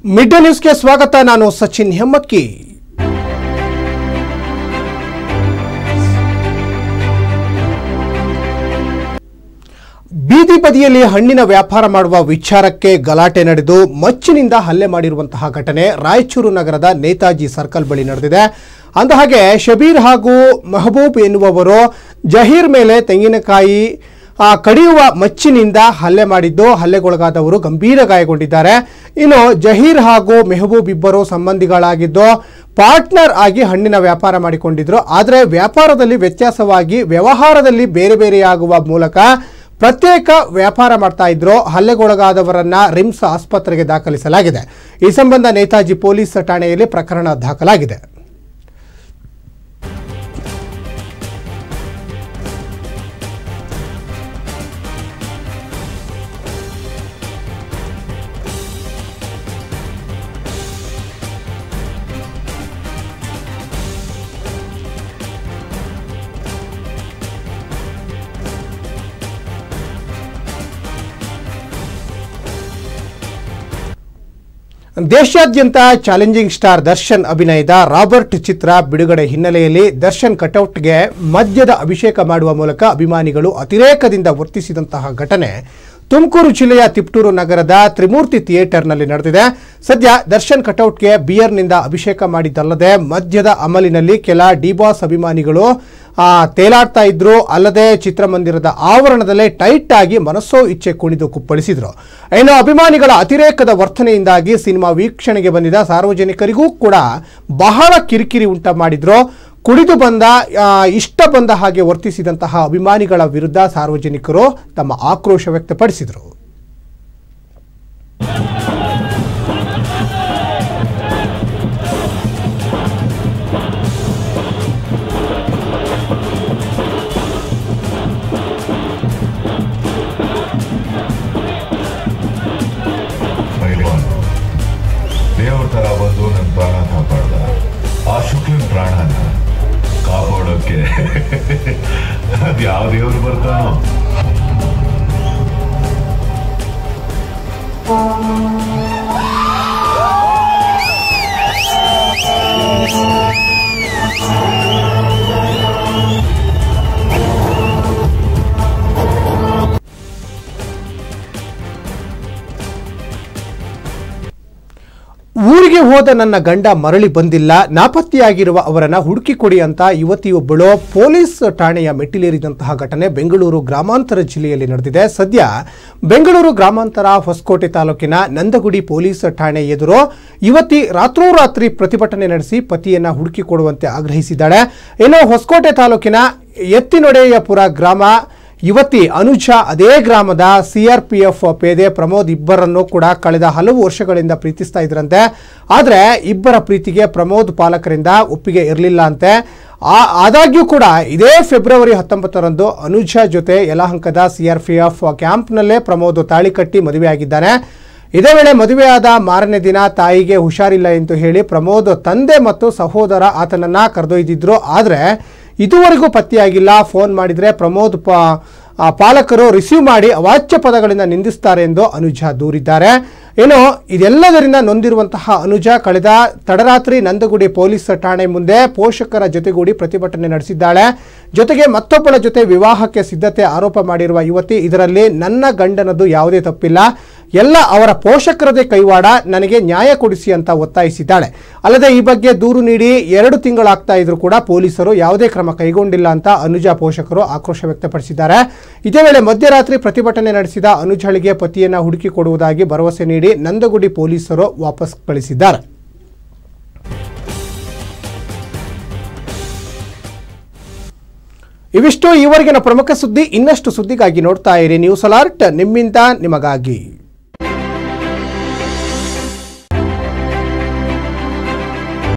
mid ನ್ಯೂಸ್ಗೆ ಸ್ವಾಗತ ನಾನು ಸಚಿನ್ ಹೆಮ್ಮಕ್ಕಿ ಬೀದಿ ಬದಿಯಲ್ಲಿ ಹಣ್ಣಿನ ವ್ಯಾಪಾರ ಮಾಡುವ ವಿಚಾರಕ್ಕೆ ಗಲಾಟೆ ನಡೆದು ಮಚ್ಚಿನಿಂದ ಹಲ್ಲೆ ಮಾಡಿರುವಂತಹ ಘಟನೆ ರಾಯಚೂರು ನಗರದ ನೇತಾಜಿ ಸರ್ಕಲ್ ಬಳಿ ನಡೆದಿದೆ ಅಂದಹಾಗೆ ಶಬೀರ್ ಹಾಗೂ ಮೆಹಬೂಬ್ ಎನ್ನುವವರು ಜಹೀರ್ ಮೇಲೆ ತೆಂಗಿನಕಾಯಿ ಆ, ಕಡಿಯುವ ಮಚ್ಚಿನಿಂದ ಹಲ್ಲೆ ಮಾಡಿದ್ದು ಹಲ್ಲೆಗೊಳಗಾದವರು ಗಂಭೀರ ಗಾಯಗೊಂಡಿದ್ದಾರೆ ಇನ್ನು ಜಹೀರ್ ಹಾಗೂ ಮೆಹಬೂಬ್ ಇಬ್ಬರು ಸಂಬಂಧಿಗಳಾಗಿದ್ದು ಪಾರ್ಟ್ನರ್ ಆಗಿ ಹಣ್ಣಿನ ವ್ಯಾಪಾರ ಮಾಡಿಕೊಂಡಿದ್ರು ಆದರೆ ವ್ಯಾಪಾರದಲ್ಲಿ ವ್ಯತ್ಯಾಸವಾಗಿ ವ್ಯವಹಾರದಲ್ಲಿ ಬೇರೆ ಬೇರೆಯಾಗುವ ಮೂಲಕ ಪ್ರತ್ಯೇಕ ವ್ಯಾಪಾರ ಮಾಡ್ತಾ ಇದ್ರು ಹಲ್ಲೆಗೊಳಗಾದವರನ್ನ ರಿಮ್ಸ್ ಆಸ್ಪತ್ರೆಗೆ ದಾಖಲಿಸಲಾಗಿದೆ ಈ ಸಂಬಂಧ ನೇತಾಜಿ ಪೊಲೀಸ್ ಠಾಣೆಯಲ್ಲಿ ಪ್ರಕರಣ ದಾಖಲಾಗಿದೆ ದೇಶಾದ್ಯಂತ ಚಾಲೆಂಜಿಂಗ್ ಸ್ಟಾರ್ ದರ್ಶನ್ ಅಭಿನಯದ ರಾಬರ್ಟ್ ಚಿತ್ರ ಬಿಡುಗಡೆ ಹಿನ್ನೆಲೆಯಲ್ಲಿ ದರ್ಶನ್ ಕಟೌಟ್ಗೆ ಮದ್ಯದ ಅಭಿಷೇಕ ಮಾಡುವ ಮೂಲಕ ಅಭಿಮಾನಿಗಳು ಅತಿರೇಕದಿಂದ ವರ್ತಿಸಿದಂತಹ ಘಟನೆ ತುಮಕೂರು ಜಿಲ್ಲೆಯ ತಿಪ್ಟೂರು ನಗರದ ತ್ರಿಮೂರ್ತಿ ಥಿಯೇಟರ್ನಲ್ಲಿ ನಡೆದಿದೆ ಸದ್ಯ ದರ್ಶನ್ ಕಟೌಟ್ಗೆ ಬಿಯರ್ನಿಂದ ಅಭಿಷೇಕ ಮಾಡಿದ್ದಲ್ಲದೆ ಮದ್ಯದ ಅಮಲಿನಲ್ಲಿ ಕೆಲ ಡಿಬಾಸ್ ಅಭಿಮಾನಿಗಳು ಆ, ತೇಲಾಡ್ತಾ ಇದ್ರು ಅಲ್ಲದೆ ಚಿತ್ರಮಂದಿರದ ಆವರಣದಲ್ಲೇ ಟೈಟ್ ಆಗಿ ಮನಸ್ಸೋ ಇಚ್ಛೆ ಕುಣಿದು ಕುಪ್ಪಳಿಸಿದ್ರು ಇನ್ನು ಅಭಿಮಾನಿಗಳ ಅತಿರೇಕದ ವರ್ತನೆಯಿಂದಾಗಿ ಸಿನಿಮಾ ವೀಕ್ಷಣೆಗೆ ಬಂದಿದ್ದ ಸಾರ್ವಜನಿಕರಿಗೂ ಕೂಡ ಬಹಳ ಕಿರಿಕಿರಿ ಉಂಟ ಮಾಡಿದ್ರು ಕುಡಿದು ಬಂದ ಆ, ಇಷ್ಟ ಬಂದ ಹಾಗೆ ವರ್ತಿಸಿದಂತಹ ಅಭಿಮಾನಿಗಳ ವಿರುದ್ಧ ಸಾರ್ವಜನಿಕರು ತಮ್ಮ ಆಕ್ರೋಶ ವ್ಯಕ್ತಪಡಿಸಿದರು ಪೈಲ್ವಾನ್ ದೇವ್ರ ತರ ಬಂದು ನನ್ನ ಪ್ರಾಣ ಕಾಪಾಡ್ದ ಆ ಶುಕ್ಲನ್ ಪ್ರಾಣನ ಕಾಪಾಡೋಕೆ ಅದ್ ಯಾವ ದೇವ್ರು ಬರ್ತಾನೋ ಊರಿಗೆ ಹೋದ ನನ್ನ ಗಂಡ ಮರಳಿ ಬಂದಿಲ್ಲ ನಾಪತ್ತೆಯಾಗಿರುವ ಅವರನ್ನ ಹುಡುಕಿ ಕೊಡಿ ಅಂತ ಯುವತಿಯೊಬ್ಬಳು ಪೊಲೀಸ್ ಠಾಣೆಯ ಮೆಟ್ಟಿಲೇರಿದಂತಹ ಘಟನೆ ಬೆಂಗಳೂರು ಗ್ರಾಮಾಂತರ ಜಿಲ್ಲೆಯಲ್ಲಿ ನಡೆದಿದೆ ಸದ್ಯ ಬೆಂಗಳೂರು ಗ್ರಾಮಾಂತರ ಹೊಸಕೋಟೆ ತಾಲೂಕಿನ ನಂದಗುಡಿ ಪೊಲೀಸ್ ಠಾಣೆ ಎದುರು ಯುವತಿ ರಾತ್ರೋರಾತ್ರಿ ಪ್ರತಿಭಟನೆ ನಡೆಸಿ ಪತಿಯನ್ನ ಹುಡುಕಿ ಕೊಡುವಂತೆ ಆಗ್ರಹಿಸಿದ್ದಾಳೆ ಇನ್ನು ಹೊಸಕೋಟೆ ತಾಲೂಕಿನ ಎತ್ತಿನೊಡೆಯಪುರ ಗ್ರಾಮ ಯುವತಿ ಅನುಜ ಅದೇ ಗ್ರಾಮದ ಸಿಆರ್ಪಿಎಫ್ ಪೇದೆ ಪ್ರಮೋದ್ ಇಬ್ಬರನ್ನು ಕೂಡ ಕಳೆದ ಹಲವು ವರ್ಷಗಳಿಂದ ಪ್ರೀತಿಸ್ತಾ ಇದ್ರಂತೆ ಆದರೆ ಇಬ್ಬರ ಪ್ರೀತಿಗೆ ಪ್ರಮೋದ್ ಪಾಲಕರಿಂದ ಒಪ್ಪಿಗೆ ಇರಲಿಲ್ಲ ಅಂತೆ ಆ- ಆದಾಗ್ಯೂ ಕೂಡ ಇದೇ ಫೆಬ್ರವರಿ ಹತ್ತೊಂಬತ್ತರಂದು ಅನುಜ ಜೊತೆ ಯಲಹಂಕದ ಸಿಆರ್ಪಿಎಫ್ ಕ್ಯಾಂಪ್ನಲ್ಲೇ ಪ್ರಮೋದ್ ತಾಳಿ ಕಟ್ಟಿ ಮದುವೆಯಾಗಿದ್ದಾನೆ ಇದೇ ವೇಳೆ ಮದುವೆಯಾದ ಮಾರನೇ ದಿನ ತಾಯಿಗೆ ಹುಷಾರಿಲ್ಲ ಎಂದು ಹೇಳಿ ಪ್ರಮೋದ್ ತಂದೆ ಮತ್ತು ಸಹೋದರ ಆತನನ್ನ ಕರೆದೊಯ್ದಿದ್ರು ಆದರೆ ಇದುವರೆಗೂ ಪತ್ತೆಯಾಗಿಲ್ಲ ಫೋನ್ ಮಾಡಿದರೆ ಪ್ರಮೋದ್ ಪ ಆ ಪಾಲಕರು ರಿಸೀವ್ ಮಾಡಿ ಅವಾಚ್ಯ ಪದಗಳಿಂದ ನಿಂದಿಸ್ತಾರೆ ಎಂದು ಅನುಜ ದೂರಿದ್ದಾರೆ ಇನ್ನು ಇದೆಲ್ಲದರಿಂದ ನೊಂದಿರುವಂತಹ ಅನುಜ ಕಳೆದ ತಡರಾತ್ರಿ ನಂದಗುಡಿ ಪೊಲೀಸ್ ಠಾಣೆ ಮುಂದೆ ಪೋಷಕರ ಜೊತೆಗೂಡಿ ಪ್ರತಿಭಟನೆ ನಡೆಸಿದ್ದಾಳೆ ಜೊತೆಗೆ ಮತ್ತೊಬ್ಬಳ ಜೊತೆ ವಿವಾಹಕ್ಕೆ ಸಿದ್ಧತೆ ಆರೋಪ ಮಾಡಿರುವ ಯುವತಿ ಇದರಲ್ಲಿ ನನ್ನ ಗಂಡನದು ಯಾವುದೇ ತಪ್ಪಿಲ್ಲ ಎಲ್ಲ ಅವರ ಪೋಷಕರದೇ ಕೈವಾಡ ನನಗೆ ನ್ಯಾಯ ಕೊಡಿಸಿ ಅಂತ ಒತ್ತಾಯಿಸಿದ್ದಾಳೆ ಅಲ್ಲದೆ ಈ ಬಗ್ಗೆ ದೂರು ನೀಡಿ ಎರಡು ತಿಂಗಳಾಗ್ತಾ ಇದ್ರು ಕೂಡ ಪೊಲೀಸರು ಯಾವುದೇ ಕ್ರಮ ಕೈಗೊಂಡಿಲ್ಲ ಅಂತ ಅನುಜ ಪೋಷಕರು ಆಕ್ರೋಶ ವ್ಯಕ್ತಪಡಿಸಿದ್ದಾರೆ ಇದೇ ವೇಳೆ ಮಧ್ಯರಾತ್ರಿ ಪ್ರತಿಭಟನೆ ನಡೆಸಿದ ಅನುಜಳಿಗೆ ಪತಿಯನ್ನ ಹುಡುಕಿ ಕೊಡುವುದಾಗಿ ಭರವಸೆ ನೀಡಿ ನಂದಗುಡಿ ಪೊಲೀಸರು ವಾಪಸ್ ಕಳಿಸಿದ್ದಾರೆ ಇವಿಷ್ಟು ಈವರೆಗಿನ ಪ್ರಮುಖ ಸುದ್ದಿ ಇನ್ನಷ್ಟು ಸುದ್ದಿಗಾಗಿ ನೋಡ್ತಾ ಇರಿ ನ್ಯೂಸ್ ಅಲರ್ಟ್ ನಿಮ್ಮಿಂದ ನಿಮಗಾಗಿ